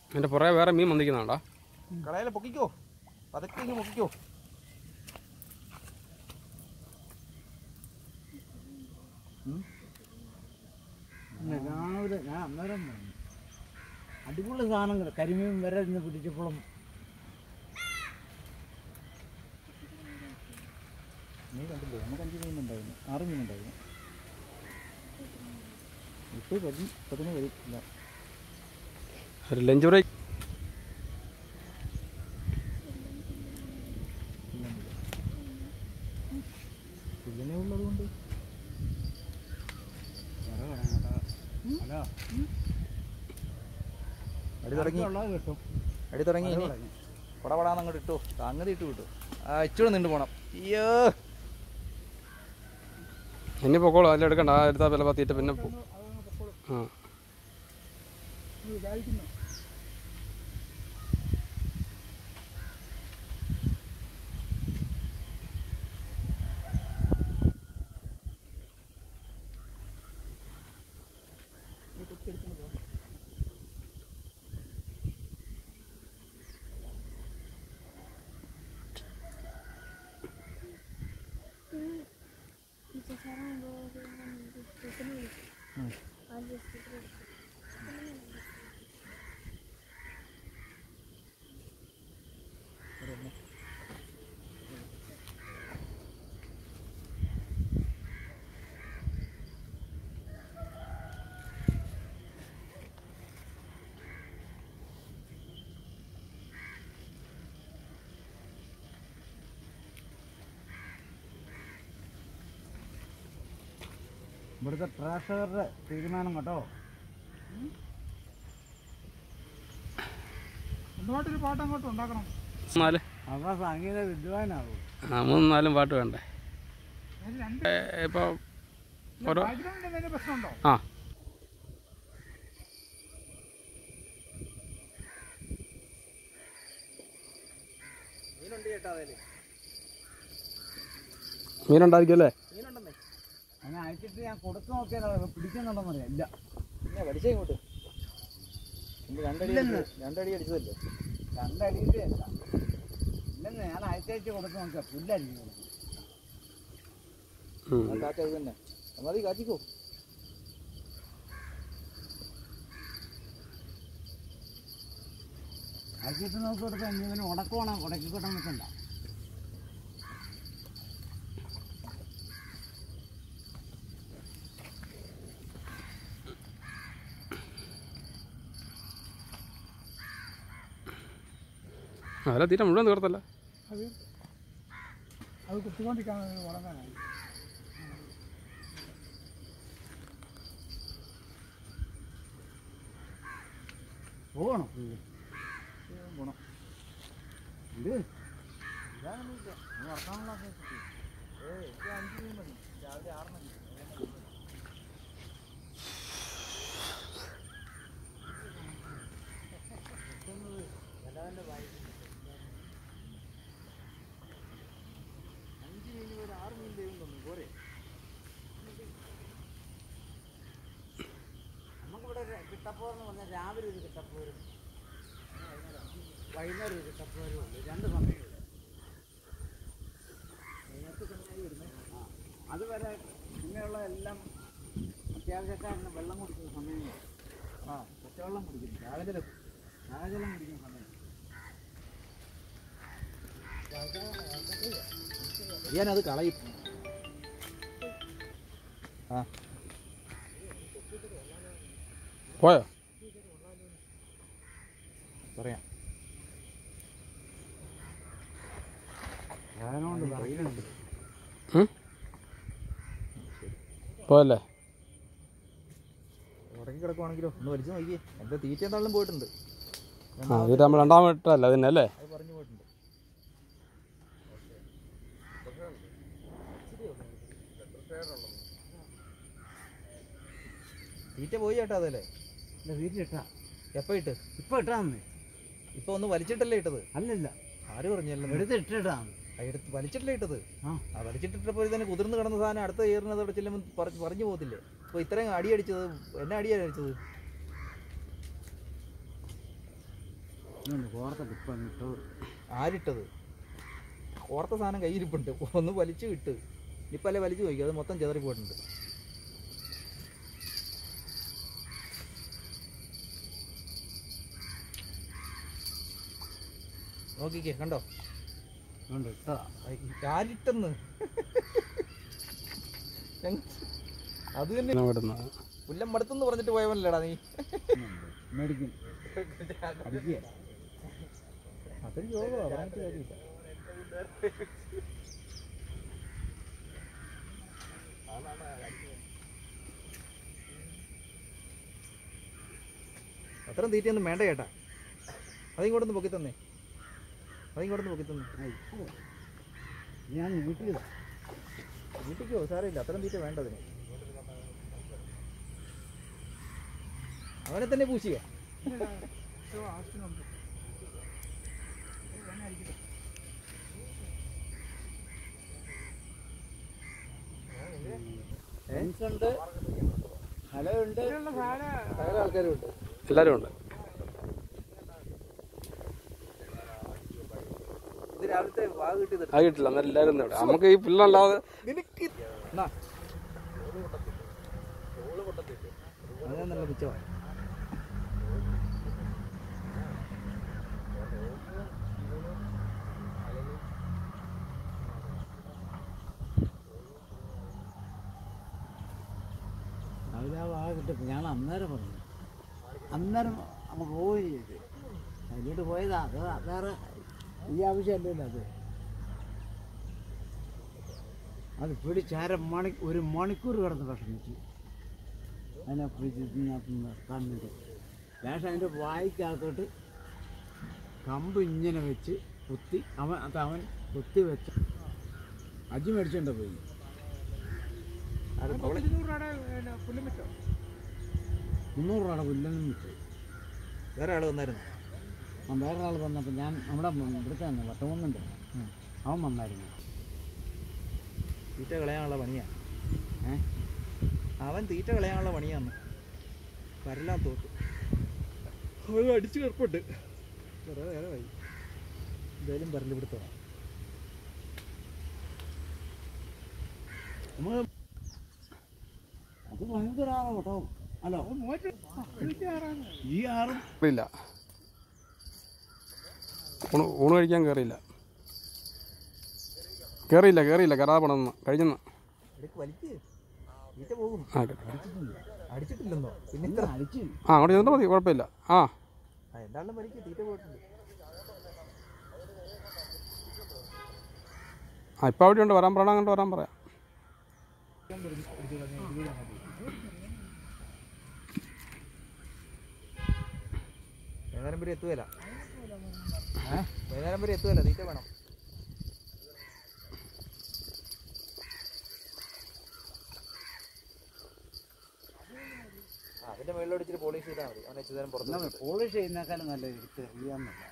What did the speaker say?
എൻ്റെ പുറകെ വേറെ മീൻ വന്നിരിക്കുന്നുണ്ടോ കളയല പൊക്കിക്കോ പതുക്കെ ഇങ്ങ് പൊക്കിക്കോ ഇന്ന് രാവിലെ ഞാൻ അന്നേരം പറഞ്ഞു അടിപൊളി സാധനങ്ങൾ കരിമീൻ വരെ ഇന്ന് പിടിച്ചപ്പോഴും നീ കണ്ടില്ലേ നമുക്ക് അഞ്ച് മീനുണ്ടായിരുന്നു ആറ് മീനുണ്ടായിരുന്നു ഇപ്പോൾ വരും പതിന് വരും ഇല്ല ഒരു ലഞ്ച് ബ്രേക്ക് ഇങ്ങനെ ഉള്ളത് കൊണ്ട് ഹലോ അടി തുടങ്ങി ഉള്ളത് കിട്ടും അടി തുടങ്ങി ഇനി പടപടാന്ന് അങ്ങോട്ട് ഇട്ടു സംഗതി ഇട്ട് വിട്ടു ആ ഇച്ചിരി നീണ്ടു പോണം അയ്യോ ഇനി പൊക്കോളൂ അതിൽ എടുക്കണ്ട ആ എടുത്താൽ വില പത്തിയിട്ട് പിന്നെ പോ ആ ഇവിടുത്തെ പ്രേക്ഷകരുടെ തീരുമാനം കേട്ടോ സ്വന്തമായിട്ടൊരു പാട്ട് അങ്ങോട്ട് ഉണ്ടാക്കണം നാല് അവ സംഗീത വിദ്വാനാവും ആ മൂന്നും നാലും പാട്ട് വേണ്ടേ അതിന് രണ്ട് ഇപ്പോൾ ഓരോ ബാക്ക്ഗ്രൗണ്ടിൽ എന്തെങ്കിലും പ്രശ്നമുണ്ടോ ആ മീനുണ്ട് ചേട്ടാ അതിൽ മീനുണ്ടായിരിക്കും അല്ലേ മീനുണ്ടെന്നേ അങ്ങനെ അയച്ചിട്ട് ഞാൻ കൊടുത്തു നോക്കിയാൽ പിടിക്കുന്നുണ്ടോന്ന് അറിയാം ഇല്ല പിന്നെ വലിച്ചേ ഇങ്ങോട്ട് മുമ്പ് രണ്ടടി ഇല്ലെന്ന്. അടിച്ചത്- രണ്ടടി അടിച്ചതല്ലേ രണ്ടടിയിട്ടേ അല്ല ഇല്ലെന്ന് ഞാൻ അയച്ചയച്ച് കൊടുത്തു നോക്കിയാൽ പുല്ലായിരിക്കും കൊടുക്കും ഉം. ആ കാറ്റ് അത് തന്നെ മതി കാറ്റിക്കോ അയച്ചിട്ട് നോക്കി കൊടുത്താൽ ഇങ്ങനെ ഉടക്കുവാണോ ഉടക്കിക്കൊട്ടാൻ നിൽക്കണ്ട അതിലെ തീരെ മുഴുവൻ തീർത്തല്ല അത് അത് കുത്തിക്കൊണ്ടിരിക്കാൻ വളരാനായി പോകണം പോണം ഇത് നമുക്കിവിടെ ഒരു കിട്ടപ്പോരെന്ന് പറഞ്ഞാൽ രാവിലെ ഒരു കിട്ടപ്പോരും വൈകുന്നേരം ഒരു കിട്ടപ്പോരും ഉണ്ട് രണ്ട് സമയമില്ല ആ അതുവരെ പിന്നെയുള്ള എല്ലാം അത്യാവശ്യക്കാരന് വെള്ളം കുടിക്കുന്ന സമയങ്ങൾ ആ പച്ചവെള്ളം കുടിക്കുന്നു രാഗജലം രാഗജലം കുടിക്കുന്ന സമയം ഞാനത് കളയും ആ പോയോ പറയാം ഞാനോണ്ട് പറയുന്നുണ്ട് ഉം? പോയല്ലേ ഉടക്കി കിടക്കുവാണെങ്കിലോ ഒന്ന് വലിച്ചു നോക്കിയേ എൻ്റെ തീറ്റ എന്തായാലും പോയിട്ടുണ്ട് ആ ഇത് നമ്മൾ രണ്ടാം ഇട്ടല്ല അതിനെ അല്ലേ അത് പറഞ്ഞു പോയിട്ടുണ്ട് തീറ്റ പോയി ചേട്ടാ അതല്ലേ ഇല്ല വീട്ടിലിട്ടാ എപ്പോ ഇട്ട് ഇപ്പൊ ഇട്ടാന്ന് ഇപ്പൊ ഒന്ന് വലിച്ചിട്ടല്ലേ ഇട്ടത് അല്ലല്ല ആര് പറഞ്ഞല്ലോ എടുത്ത് ഇട്ടിട്ടാന്ന് എടുത്ത് വലിച്ചിട്ടല്ലേ ഇട്ടത് ആ ആ വലിച്ചിട്ടിട്ടപ്പോൾ തന്നെ കുതിർന്ന് കിടന്ന സാധനം അടുത്ത ഏറിനത് അവിടെ ചെല്ലുമ്പോൾ പറഞ്ഞു പറഞ്ഞു പോകത്തില്ലേ അപ്പോൾ ഇത്രയും അടി അടിച്ചത് എന്നെ അടിയാണ് അടിച്ചത് ഇതുകൊണ്ട് കോർത്ത ഇപ്പം ഇട്ടത് ആരിട്ടത് ഓർത്ത സാധനം കയ്യിരിപ്പുണ്ട് ഒന്ന് വലിച്ചു വിട്ട് ഇപ്പം അല്ലേ വലിച്ചു നോക്കി അത് മൊത്തം ചെതറി പോയിട്ടുണ്ട് നോക്കിക്കേ കണ്ടോ ഇതുകൊണ്ട് ഇട്ടതാ ഐ, ആരിട്ടെന്ന് ഞങ്ങ- അത് തന്നെ വിടുന്നത് പുല്ലം മടുത്തെന്ന് പറഞ്ഞിട്ട് പോയവനല്ലേടാ നീ മേടിക്കും അടിക്കുക അതൊരു യോഗമാണ് പറഞ്ഞിട്ട് കാര്യമില്ല അത്രയും തീറ്റയൊന്നും വേണ്ട ചേട്ടാ അതിങ്ങോട്ടൊന്ന് പൊക്കി തന്നേ അതിങ്ങോട്ടൊന്ന് പൊക്കി തന്നേ ആ, ഇപ്പൊ ഞാൻ വീട്ടിലിതാ വീട്ടിക്കോ സാരമില്ല അത്രയും തീറ്റ വേണ്ടതിന് അവനെ തന്നെ പൂശിയ ആവശ്യമുണ്ട് ഉണ്ട് ഹലമുണ്ട് ഇതിലുള്ള സാധനം സകല ആൾക്കാരും ഉണ്ട് എല്ലാവരും ഉണ്ട് ഇത് രാവിലത്തെ വാ കിട്ടിയത് അത് കിട്ടില്ല അന്നേരം എല്ലാവരും ഇവിടെ നമുക്ക് ഈ പുല്ലല്ലാതെ നിനക്ക് എന്നാ അങ്ങനെ നല്ല മിച്ചമാണ് അവരാ വാ കിട്ടും ഞാൻ അന്നേരം പറഞ്ഞു അന്നേരം അങ്ങ് പോവുകയും ചെയ്തു അതിലോട്ട് പോയതാ അത് വേറെ ഈ ആവശ്യമല്ലല്ലോ അത് അത് പിടിച്ച് അര മണി ഒരു മണിക്കൂർ കിടന്ന് വിഷമിച്ചു അതിനെ പിടിച്ച് ഇതിനകത്ത് നിർത്താൻ വേണ്ടി ലേശം അതിൻ്റെ വായിക്കകത്തോട്ട് കമ്പ് ഇങ്ങനെ വെച്ച് കുത്തി അവൻ അത് അവൻ കുത്തി വെച്ച് അജി മേടിച്ചോണ്ട് പോയി ഇരുന്നൂറ് രൂപയുടെ പുല്ലും വെച്ചോ മുന്നൂറ് രൂപയുടെ പുല്ലെന്നും വിറ്റ് വേറെ ആള് വന്നായിരുന്നു ആ വേറൊരാൾ വന്നപ്പോൾ ഞാൻ നമ്മുടെ ഇവിടുത്തെ തന്നെ വട്ടമൊന്നുണ്ട് അവൻ വന്നായിരുന്നു തീറ്റ കളയാനുള്ള പണിയാ ഏ അവൻ തീറ്റ കളയാനുള്ള പണിയാന്ന് വരലാൻ തോട്ട് അവൻ അടിച്ചു കിടപ്പുണ്ട് കുറേ നേരമായി എന്തായാലും വരല് പിടുത്തമാണ് നമ്മൾ അത് ഭയങ്കര ആറാണ് കേട്ടോ അല്ലോ മൂവറ്റ് ഇരുപത്തി ആറാണ് ഈ ആറും ഇല്ല ഊണ് ഊണ് കഴിക്കാൻ കയറിയില്ല കയറിയില്ല കയറിയില്ല കയറാതെ പണമെന്ന് കഴിഞ്ഞെന്ന് ഇടയ്ക്ക് വലിക്ക് തീറ്റ പോകും ആ കേട്ടോ. അടിച്ചിട്ടില്ലെന്നോ പിന്നെ ഇല്ല അടിച്ചു ആ അങ്ങോട്ട് ചെന്നിട്ട് മതി കുഴപ്പമില്ല ആ ആ, എന്തായാലും വലിക്ക് തീറ്റ പോയിട്ടുണ്ട് ആ ഇപ്പം അവിടെ ഉണ്ട് വരാൻ പറയണം അങ്ങോട്ട് വരാൻ പറയാം വൈകുന്നേരം വരെ എത്തുകയില്ല വൈകുന്നേരം വരെ എത്തുകയില്ല തീറ്റ വേണം ആ അതിന്റെ മുകളിലോട് ഇച്ചിരി പോളിഷ് ചെയ്താൽ മതി അവനെ ഇച്ചിരി നേരം പുറത്ത് പോളിഷ് ചെയ്യുന്നേക്കാളും നല്ല എടുത്ത് അറിയാമെന്നില്ല